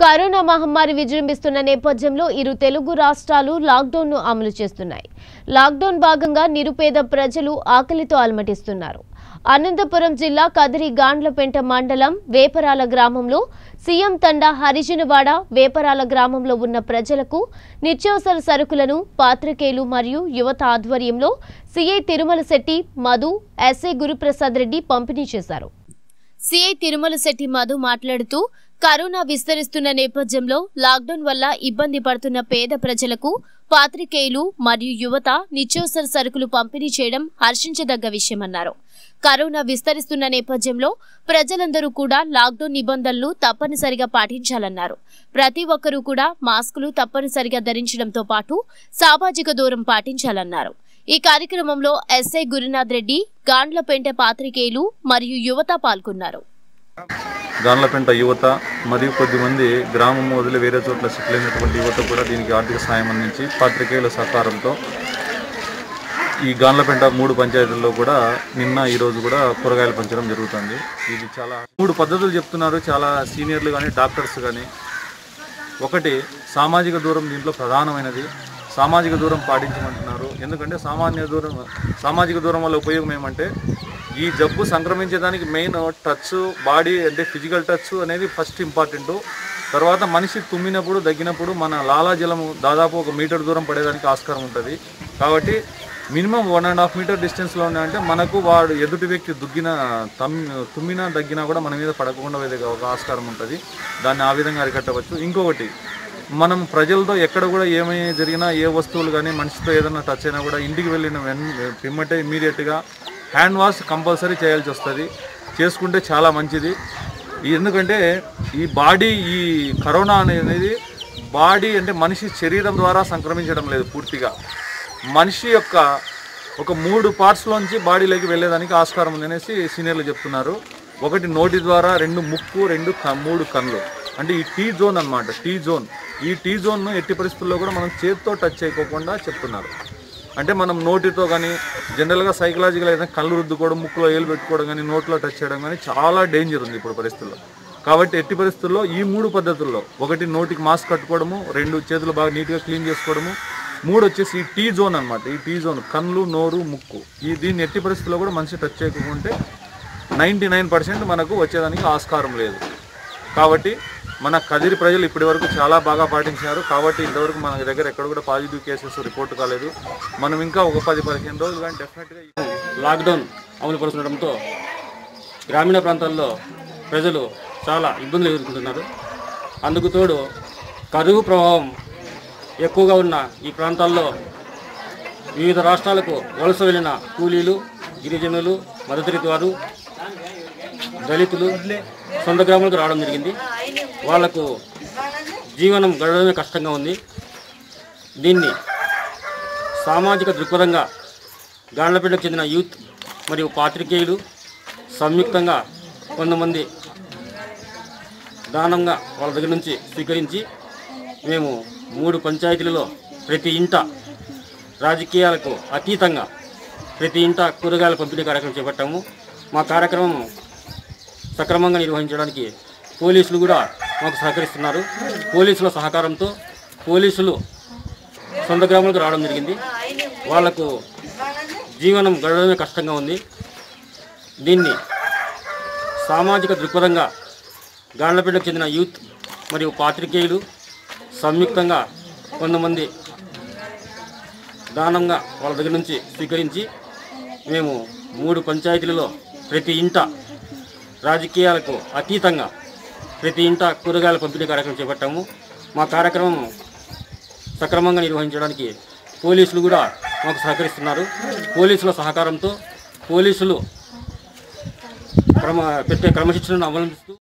corona మహమ్మారి విజృంభిస్తున్న నేపథ్యంలో ఇరు తెలుగు రాష్ట్రాలు లాక్డౌన్ను అమలు చేస్తున్నాయి లాక్డౌన్ భాగంగా నిరుపేద ప్రజలు ఆకలితో అలమటిస్తున్నారు అనంతపురం జిల్లా కదిరి గాండ్లపెంట మండలం వేపరాల గ్రామంలో సీఎం తండా హరిజనవాడ వేపరాల గ్రామంలో ఉన్న ప్రజలకు నిత్యావసర సరుకులను పాత్రికేయులు మరియు యువత ఆధ్వర్యంలో సీఐ తిరుమల శెట్టి మధు ఎస్ఐ గురుప్రసాద్ రెడ్డి పంపిణీ చేశారు సిఐ తిరుమల శెట్టి మధు మాట్లాడుతూ కరోనా విస్తరిస్తున్న నేపథ్యంలో లాక్డౌన్ వల్ల ఇబ్బంది పడుతున్న పేద ప్రజలకు పాత్రికేయులు మరియు యువత నిత్యావసర సరుకులు పంపిణీ చేయడం హర్షించదగ్గ విషయమన్నారు కరోనా విస్తరిస్తున్న నేపథ్యంలో ప్రజలందరూ కూడా లాక్డౌన్ నిబంధనలు తప్పనిసరిగా పాటించాలన్నారు ప్రతి ఒక్కరూ కూడా మాస్కులు తప్పనిసరిగా ధరించడంతో పాటు సామాజిక దూరం పాటించాలన్నారు ఈ కార్యక్రమంలో ఎస్ఐ గురునాథ్ రెడ్డి గాండ్లపెంట పాత్రికేయులు మరియు యువత పాల్గొన్నారు గాన్లపెంట యువత మరియు కొద్దిమంది గ్రామం వదిలి వేరే చోట్ల సెటిల్ అయినటువంటి యువత కూడా దీనికి ఆర్థిక సాయం అందించి పాత్రికేయుల సహకారంతో ఈ గాన్లపెంట మూడు పంచాయతీల్లో కూడా నిన్న ఈ రోజు కూడా కూరగాయలు పంచడం జరుగుతుంది ఇది చాలా మూడు పద్ధతులు చెప్తున్నారు చాలా సీనియర్లు కానీ డాక్టర్స్ కానీ ఒకటి సామాజిక దూరం దీంట్లో ప్రధానమైనది సామాజిక దూరం పాటించమంటున్నారు ఎందుకంటే సామాన్య దూరం సామాజిక దూరం వల్ల ఉపయోగం ఏమంటే ఈ జబ్బు సంక్రమించేదానికి మెయిన్ టచ్ బాడీ అంటే ఫిజికల్ టచ్ అనేది ఫస్ట్ ఇంపార్టెంట్ తర్వాత మనిషి తుమ్మినప్పుడు దగ్గినప్పుడు మన లాలాజలము దాదాపు ఒక మీటర్ దూరం పడేదానికి ఆస్కారం ఉంటుంది కాబట్టి minimum one and half metre డిస్టెన్స్లో ఉన్నాయంటే మనకు వాడు ఎదుటి వ్యక్తి దుగ్గిన తమ్ తుమ్మినా దగ్గినా కూడా మన మీద పడకుండా వేదే ఒక ఆస్కారం ఉంటుంది దాన్ని ఆ విధంగా అరికట్టవచ్చు ఇంకొకటి మనం ప్రజలతో ఎక్కడ కూడా ఏమై జరిగినా ఏ వస్తువులు కానీ మనిషితో ఏదైనా టచ్ అయినా కూడా ఇంటికి వెళ్ళిన వెన్ పిమ్మటే ఇమీడియట్గా హ్యాండ్ వాష్ కంపల్సరీ చేయాల్సి వస్తుంది చేసుకుంటే చాలా మంచిది ఎందుకంటే ఈ బాడీ ఈ కరోనా అనేది బాడీ అంటే మనిషి శరీరం ద్వారా సంక్రమించడం లేదు పూర్తిగా మనిషి యొక్క ఒక మూడు పార్ట్స్లోంచి బాడీలోకి వెళ్ళేదానికి ఆస్కారం ఉంది అనేసి సీనియర్లు చెప్తున్నారు ఒకటి నోటి ద్వారా రెండు ముక్కు రెండు క- మూడు కళ్ళు అంటే ఈ టీ జోన్ అన్నమాట టీ జోన్ ఈ టీ జోన్ను ఎట్టి పరిస్థితుల్లో కూడా మనం చేతితో టచ్ చేయకోకుండా చెప్తున్నారు అంటే మనం నోటితో కానీ జనరల్గా సైకలాజికల్ అయితే కళ్ళు రుద్దుకోవడం ముక్కులో ఏలు పెట్టుకోవడం కానీ నోట్లో టచ్ చేయడం కానీ చాలా డేంజర్ ఉంది ఇప్పుడు పరిస్థితుల్లో కాబట్టి ఎట్టి పరిస్థితుల్లో ఈ మూడు పద్ధతుల్లో ఒకటి నోటికి మాస్క్ కట్టుకోవడము రెండు చేతులు బాగా నీట్గా క్లీన్ చేసుకోవడము మూడు వచ్చేసి ఈ టీ జోన్ అన్నమాట ఈ టీ జోన్ కళ్ళు నోరు ముక్కు ఈ దీన్ని ఎట్టి పరిస్థితుల్లో కూడా మనిషి టచ్ చేయకుంటే నైంటీ నైన్ పర్సెంట్ మనకు వచ్చేదానికి ఆస్కారం లేదు కాబట్టి మన కదిరి ప్రజలు ఇప్పటి వరకు చాలా బాగా పాటించారు కాబట్టి ఇంతవరకు మన దగ్గర ఎక్కడ కూడా పాజిటివ్ కేసెస్ రిపోర్ట్ కాలేదు మనం ఇంకా ఒక పది పదిహేను రోజులు కానీ డెఫినెట్గా లాక్డౌన్ అమలు పరుస్తుండటంతో గ్రామీణ ప్రాంతాల్లో ప్రజలు చాలా ఇబ్బందులు ఎదుర్కొంటున్నారు అందుకు తోడు కరువు ప్రభావం ఎక్కువగా ఉన్న ఈ ప్రాంతాల్లో వివిధ రాష్ట్రాలకు వలస వెళ్ళిన కూలీలు గిరిజనులు మద్దతు వారు దళితులు సొంత గ్రామాలకు రావడం జరిగింది వాళ్లకు జీవనం గడవడమే కష్టంగా ఉంది దీన్ని సామాజిక దృక్పథంగా గాండ్లపేటకు చెందిన యూత్ మరియు పాత్రికేయులు సంయుక్తంగా కొంతమంది దానంగా వాళ్ళ దగ్గర నుంచి స్వీకరించి మేము మూడు పంచాయతీలలో ప్రతి ఇంట రాజకీయాలకు అతీతంగా ప్రతి ఇంట కూరగాయల పంపిణీ కార్యక్రమం చేపట్టాము మా కార్యక్రమం సక్రమంగా నిర్వహించడానికి పోలీసులు కూడా మాకు సహకరిస్తున్నారు పోలీసుల సహకారంతో పోలీసులు సొంత గ్రామాలకు రావడం జరిగింది వాళ్లకు జీవనం గడవడమే కష్టంగా ఉంది దీన్ని సామాజిక దృక్పథంగా గాండ్లపేటకు చెందిన యూత్ మరియు పాత్రికేయులు సంయుక్తంగా కొంతమంది దానంగా వాళ్ళ దగ్గర నుంచి స్వీకరించి మేము మూడు పంచాయతీలలో ప్రతి ఇంట రాజకీయాలకు అతీతంగా ప్రతి ఇంట కూరగాయల పంపిణీ కార్యక్రమం చేపట్టాము మా కార్యక్రమం సక్రమంగా నిర్వహించడానికి పోలీసులు కూడా మాకు సహకరిస్తున్నారు పోలీసుల సహకారంతో పోలీసులు క్రమ పెట్టే క్రమశిక్షణను అవలంబిస్తూ